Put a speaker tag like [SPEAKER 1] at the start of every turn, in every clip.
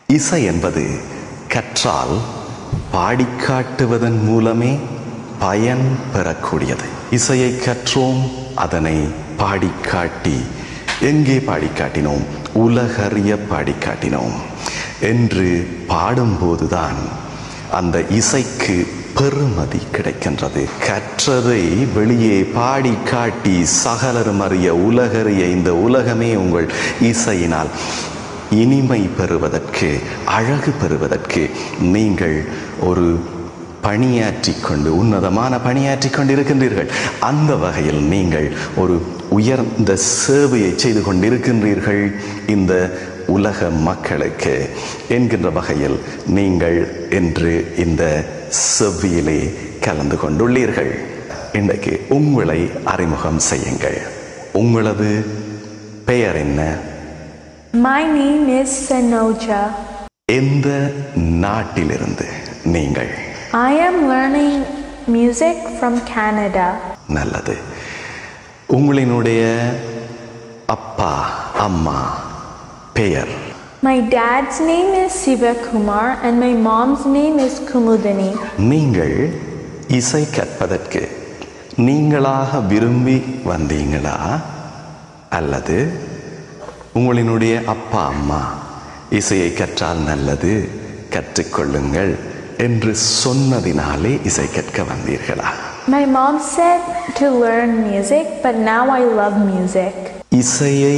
[SPEAKER 1] இசை என்பது கற்றால் பாடிக்காட்டுவதன் மூலமே பயன் பெறக்கூடியது இசையை கற்றோம் அதனை பாடிக்காட்டி எங்கே பாடிக்காட்டினோம் உலகறிய பாடிக்காட்டினோம் என்று பாடும்போதுதான் அந்த இசைக்கு பெருமதி கிடைக்கின்றது கற்றதை வெளியே பாடி காட்டி சகலரும் அறிய உலகறிய இந்த உலகமே உங்கள் இசையினால் இனிமை பெறுவதற்கு அழகு பெறுவதற்கு நீங்கள் ஒரு பணியாற்றிக் கொண்டு உன்னதமான பணியாற்றிக் கொண்டிருக்கின்றீர்கள் அந்த வகையில் நீங்கள் ஒரு உயர்ந்த சேவையை செய்து கொண்டிருக்கின்றீர்கள் இந்த உலக மக்களுக்கு என்கின்ற வகையில் நீங்கள் இன்று இந்த செவ்வியிலே கலந்து கொண்டுள்ளீர்கள் இன்றைக்கு உங்களை அறிமுகம் செய்யுங்கள் உங்களது பெயர் என்ன
[SPEAKER 2] My name is Sanoja.
[SPEAKER 1] எந்த நாட்டிலிருந்து நீங்கள்
[SPEAKER 2] I am learning music from Canada.
[SPEAKER 1] நல்லது உங்களினுடைய அப்பா அம்மா பெயர்
[SPEAKER 2] My dad's name is Siva Kumar and my mom's name is Kumudani.
[SPEAKER 1] நீங்கள் இசை கற்பதற்கு நீங்களாக விரும்பி வந்தீங்களா அல்லது உங்களினுடைய அப்பா அம்மா இசையை கற்றால் நல்லது கற்றுக்கொள்ளுங்கள் என்று சொன்னதினாலே இசை கற்க வந்தீர்களா
[SPEAKER 2] My mom said to learn music, but now I love music.
[SPEAKER 1] இசையை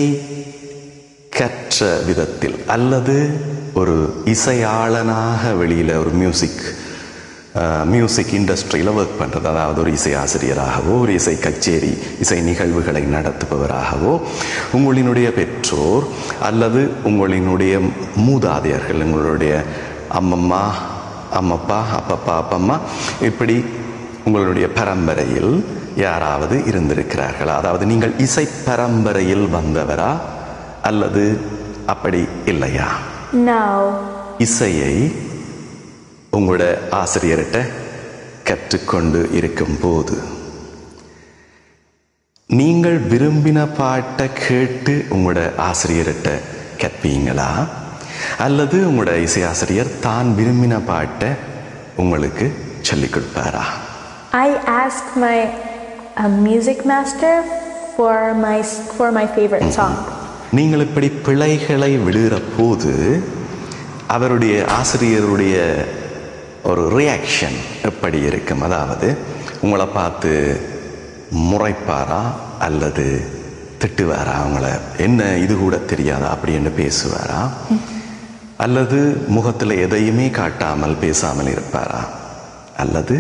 [SPEAKER 1] கற்ற விதத்தில் அல்லது ஒரு இசையாளனாக வெளியில் ஒரு மியூசிக் மியூசிக் இண்டஸ்ட்ரியில் ஒர்க் பண்ணுறது அதாவது ஒரு இசை ஆசிரியராகவோ ஒரு இசை கச்சேரி இசை நிகழ்வுகளை நடத்துபவராகவோ உங்களினுடைய பெற்றோர் அல்லது உங்களினுடைய மூதாதையர்கள் உங்களுடைய அம்மம்மா அம்மப்பா அப்பப்பா அப்பம்மா இப்படி உங்களுடைய பரம்பரையில் யாராவது இருந்திருக்கிறார்களா அதாவது நீங்கள் இசை பரம்பரையில் வந்தவரா அல்லது அப்படி இல்லையா
[SPEAKER 2] No.
[SPEAKER 1] இசையை உங்களோட ஆசிரியர்கிட்ட கற்றுக்கொண்டு இருக்கும்போது நீங்கள் விரும்பின பாட்டை கேட்டு உங்களோட ஆசிரியர்கிட்ட கற்பீங்களா அல்லது உங்களோட இசை ஆசிரியர் தான் விரும்பின பாட்டை உங்களுக்கு சொல்லிக் கொடுப்பாரா
[SPEAKER 2] I asked my uh, music master for my for my favorite song.
[SPEAKER 1] நீங்கள் இப்படி பிழைகளை விழுகிற போது அவருடைய ஆசிரியருடைய ஒரு ரியாக்ஷன் எப்படி இருக்கும் அதாவது உங்களை பார்த்து முறைப்பாரா அல்லது திட்டுவாரா அவங்கள என்ன இது கூட தெரியாதா அப்படின்னு பேசுவாரா அல்லது முகத்தில் எதையுமே காட்டாமல் பேசாமல் இருப்பாரா அல்லது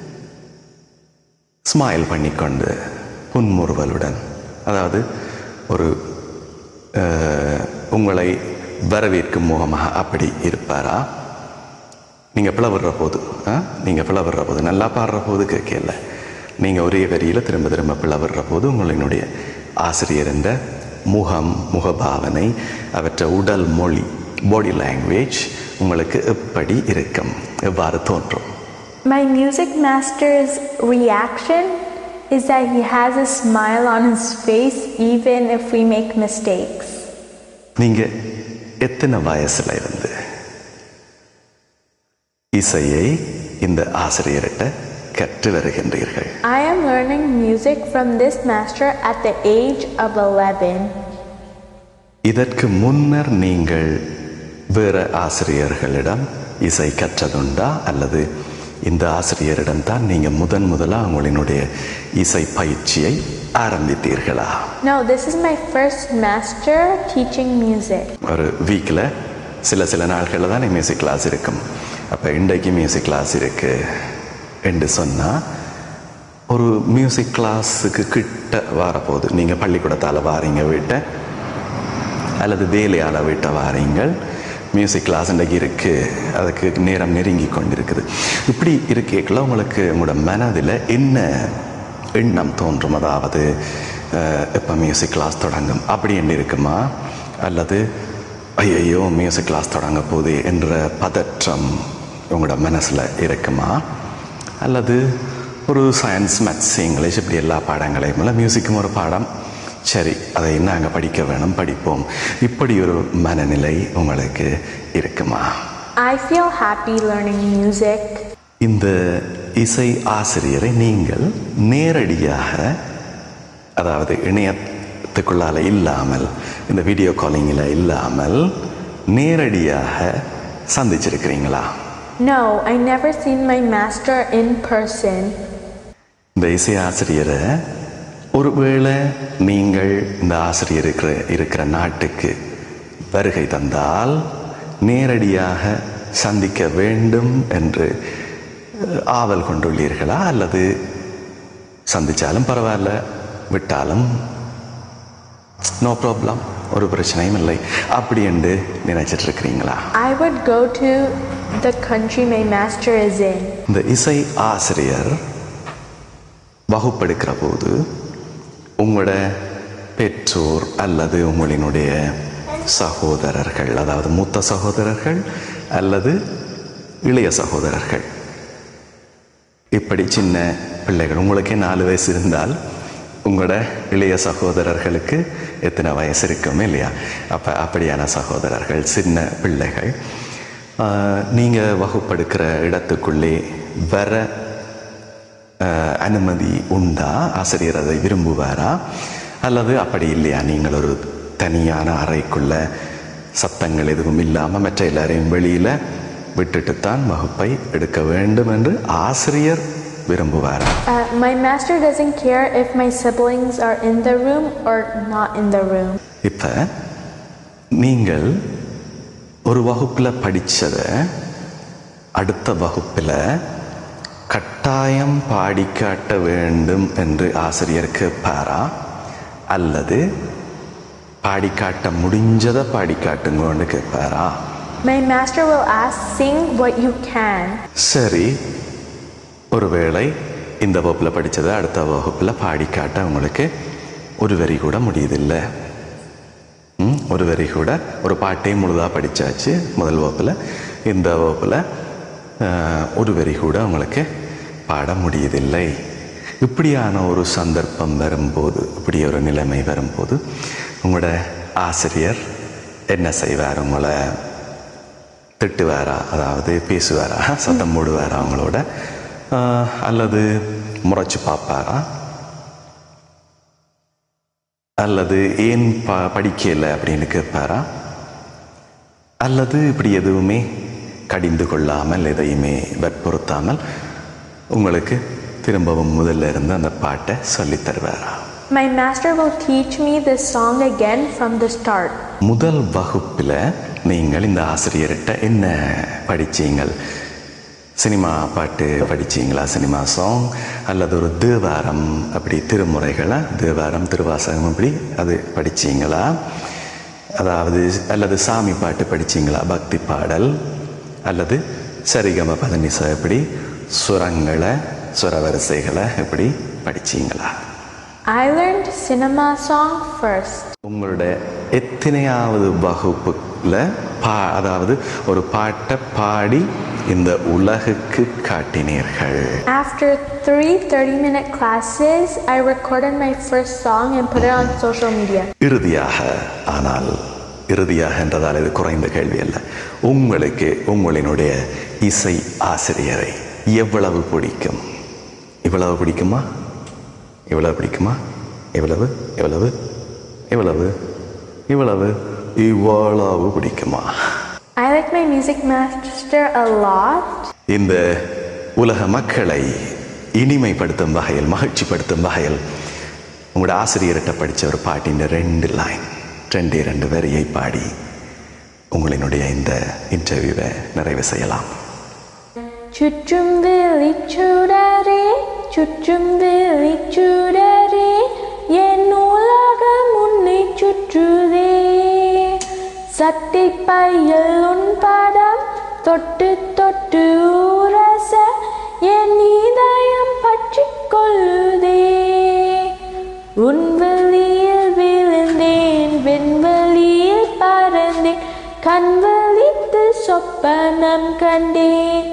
[SPEAKER 1] ஸ்மைல் பண்ணிக்கொண்டு புன்முறுவலுடன் அதாவது ஒரு அஹ், உங்களை வரவேற்கும் முகமாக அப்படி இருப்பாரா நீங்கள் பிளவுற போது ஆ? நீங்கள் பிளவுற போது நல்லா பாடுற போது கேட்கல நீங்கள் ஒரே வரியில் திரும்ப திரும்ப பிளவுற போது உங்களினுடைய ஆசிரியர் என்ற முகம் முகபாவனை அவற்றை உடல் மொழி பாடி லாங்குவேஜ் உங்களுக்கு எப்படி இருக்கும் எவ்வாறு தோன்றும்
[SPEAKER 2] My music master's reaction is that he has a smile on his face even if we make mistakes.
[SPEAKER 1] நீங்கள் எத்தனை வயசுல இருந்து இசையை இந்த ஆசிரியர்கிட்ட கற்று வருகின்றீர்கள்
[SPEAKER 2] I am learning music from this master at the age of 11.
[SPEAKER 1] இதற்கு முன்னர் நீங்கள் வேற ஆசிரியர்களிடம் இசை கற்றதுண்டா அல்லது இந்த ஆசிரியரிடம் தான் நீங்கள் முதன் முதலாக உங்களினுடைய இசை பயிற்சியை ஆரம்பித்தீர்களா
[SPEAKER 2] No, this is my first master teaching music.
[SPEAKER 1] ஒரு வீக்கில் சில சில நாட்களில் தான் மியூசிக் கிளாஸ் இருக்கும் அப்போ இன்றைக்கு மியூசிக் கிளாஸ் இருக்கு என்று சொன்னால் ஒரு மியூசிக் கிளாஸுக்கு கிட்ட வரப்போகுது நீங்கள் பள்ளிக்கூடத்தால் வாரீங்க வீட்டை அல்லது வேலையால் வீட்டை வாரீங்கள் மியூசிக் கிளாஸ் இன்றைக்கு இருக்குது அதுக்கு நேரம் நெருங்கி கொண்டிருக்குது இப்படி இருக்கேக்கில் உங்களுக்கு உங்களோட மனதில் என்ன எண்ணம் தோன்றும் அதாவது இப்போ மியூசிக் கிளாஸ் தொடங்கும் அப்படி என்ன இருக்குமா அல்லது ஐயையோ மியூசிக் கிளாஸ் தொடங்க போகுது என்ற பதற்றம் உங்களோட மனசில் இருக்குமா அல்லது ஒரு சயின்ஸ் மேத்ஸ் இங்கிலீஷ் இப்படி எல்லா பாடங்களையும் இல்லை மியூசிக்கும் ஒரு பாடம் சரி அதை நாங்கள் படிக்க வேணும் படிப்போம் இப்படி ஒரு மனநிலை உங்களுக்கு இருக்குமா
[SPEAKER 2] I feel happy learning music.
[SPEAKER 1] இந்த இசை ஆசிரியரை நீங்கள் நேரடியாக அதாவது இணையத்துக்குள்ளால இல்லாமல் இந்த வீடியோ காலிங்கில் இல்லாமல் நேரடியாக சந்திச்சிருக்கிறீங்களா
[SPEAKER 2] No, I never seen my master in person.
[SPEAKER 1] இந்த இசை ஆசிரியரை ஒருவேளை நீங்கள் இந்த ஆசிரியர் இருக்கிற இருக்கிற நாட்டுக்கு வருகை தந்தால் நேரடியாக சந்திக்க வேண்டும் என்று அஹ், ஆவல் கொண்டுள்ளீர்களா அல்லது சந்திச்சாலும் பரவாயில்ல விட்டாலும் நோ ப்ராப்ளம் ஒரு பிரச்சனையும் இல்லை அப்படி என்று நினைச்சிட்டு இருக்கிறீங்களா
[SPEAKER 2] I would go to the country my master is in.
[SPEAKER 1] இந்த இசை ஆசிரியர் வகுப்பெடுக்கிற போது உங்களோட பெற்றோர் அல்லது உங்களினுடைய சகோதரர்கள் அதாவது மூத்த சகோதரர்கள் அல்லது இளைய சகோதரர்கள் இப்படி சின்ன பிள்ளைகள் உங்களுக்கே நாலு வயசு இருந்தால் உங்களோட இளைய சகோதரர்களுக்கு எத்தனை வயசு இருக்கும் இல்லையா அப்போ அப்படியான சகோதரர்கள் சின்ன பிள்ளைகள் நீங்கள் வகுப்பெடுக்கிற இடத்துக்குள்ளே வர ஆஹ், அனுமதி உண்டா ஆசிரியர் அதை விரும்புவாரா அல்லது அப்படி இல்லையா நீங்கள் ஒரு தனியான அறைக்குள்ள சத்தங்கள் எதுவும் இல்லாமல் மற்ற எல்லாரையும் வெளியில் விட்டுட்டுத்தான் வகுப்பை எடுக்க வேண்டும் என்று ஆசிரியர் விரும்புவாரா
[SPEAKER 2] Uh, my master doesn't care if my siblings are in the room or not in the room.
[SPEAKER 1] இப்போ நீங்கள் ஒரு வகுப்பில் படித்ததை அடுத்த வகுப்பில் கட்டாயம் பாடி காட்ட வேண்டும் என்று ஆசிரியர் கேட்பாரா அல்லது பாடி காட்ட முடிஞ்சதை பாடி காட்டுங்கன்னு கேட்பாரா
[SPEAKER 2] My master will ask, sing what you can.
[SPEAKER 1] சரி ஒருவேளை இந்த வகுப்பில் படித்ததை அடுத்த வகுப்பில் பாடி காட்ட உங்களுக்கு ஒரு வரி கூட முடியுதில்லை ம், ஒரு வரி கூட ஒரு பாட்டையும் முழுதாக படித்தாச்சு முதல் வகுப்பில் இந்த வகுப்பில் ஆஹ், ஒரு வரி கூட உங்களுக்கு பாட முடியதில்லை இப்படியான ஒரு சந்தர்ப்பம் வரும்போது இப்படி ஒரு நிலைமை வரும்போது உங்களோட ஆசிரியர் என்ன செய்வார் உங்களை திட்டுவாரா அதாவது பேசுவாரா சத்தம் போடுவாரா அவங்களோட ஆஹ், அல்லது முறைச்சு பார்ப்பாரா அல்லது ஏன் ப படிக்கல அப்படின்னு கேட்பாரா அல்லது இப்படி எதுவுமே கடிந்து கொள்ளாமல் எதையுமே வற்புறுத்தாமல் உங்களுக்கு திரும்பவும் முதல்ல இருந்து அந்த பாட்டை சொல்லித் தருவாரா
[SPEAKER 2] My master will teach me this song again from the start.
[SPEAKER 1] முதல் வகுப்பில் நீங்கள் இந்த ஆசிரியர்கிட்ட என்ன படிச்சீங்கள் சினிமா பாட்டு படிச்சீங்களா சினிமா சாங் அல்லது ஒரு தேவாரம் அப்படி திருமுறைகளா தேவாரம் திருவாசகம் அப்படி அது படிச்சீங்களா அதாவது அல்லது சாமி பாட்டு படிச்சீங்களா பக்தி பாடல் அல்லது சரிகம பதனிசா எப்படி சுரங்களை சுரவரிசைகளை எப்படி படிச்சீங்களா
[SPEAKER 2] I learned cinema song first.
[SPEAKER 1] உங்களோட எத்தனையாவது வகுப்புல பா அதாவது ஒரு பாட்டை பாடி இந்த உலகுக்கு காட்டினீர்கள்
[SPEAKER 2] After three 30 minute classes, I recorded my first song and put it on social media.
[SPEAKER 1] இறுதியாக ஆனால் இறுதியாக என்றதால் இது குறைந்த கேள்வி அல்ல உங்களுக்கு உங்களினுடைய இசை ஆசிரியரை எவ்வளவு பிடிக்கும் இவ்வளவு பிடிக்குமா இவ்வளவு பிடிக்குமா இவ்வளவு இவ்வளவு இவ்வளவு இவ்வளவு இவ்வளவு பிடிக்குமா
[SPEAKER 2] I like my music master a lot.
[SPEAKER 1] இந்த உலக மக்களை இனிமைப்படுத்தும் வகையில் மகிழ்ச்சிப்படுத்தும் வகையில் உங்களோட ஆசிரியர்கிட்ட படித்த ஒரு பாட்டின் ரெண்டு லைன் ரெண்டே ரெண்டு வரியை பாடி உங்களினுடைய இந்த இன்டர்வியூவை நிறைவு செய்யலாம்
[SPEAKER 2] ചുറ്റും വിളിച്ചുടരേ ചുറ്റും വിളിച്ചുടരേ എൻ ഉലകം ഉன்னை ചുറ്റുതേ சட்டை பையில் உன் படம் தொட்டு தொட்டு உரச என் இதயம் பற்றிக் கொள்ளுதே உன் வெளியில் விழுந்தேன் விண்வெளியில் பறந்தேன் கண் வலித்து சொப்பனம் கண்டேன்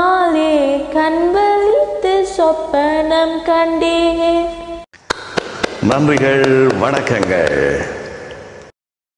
[SPEAKER 2] உன்னாலே கண் வலித்து சொப்பனம் கண்டேன்
[SPEAKER 1] நன்றிகள் வணக்கங்கள்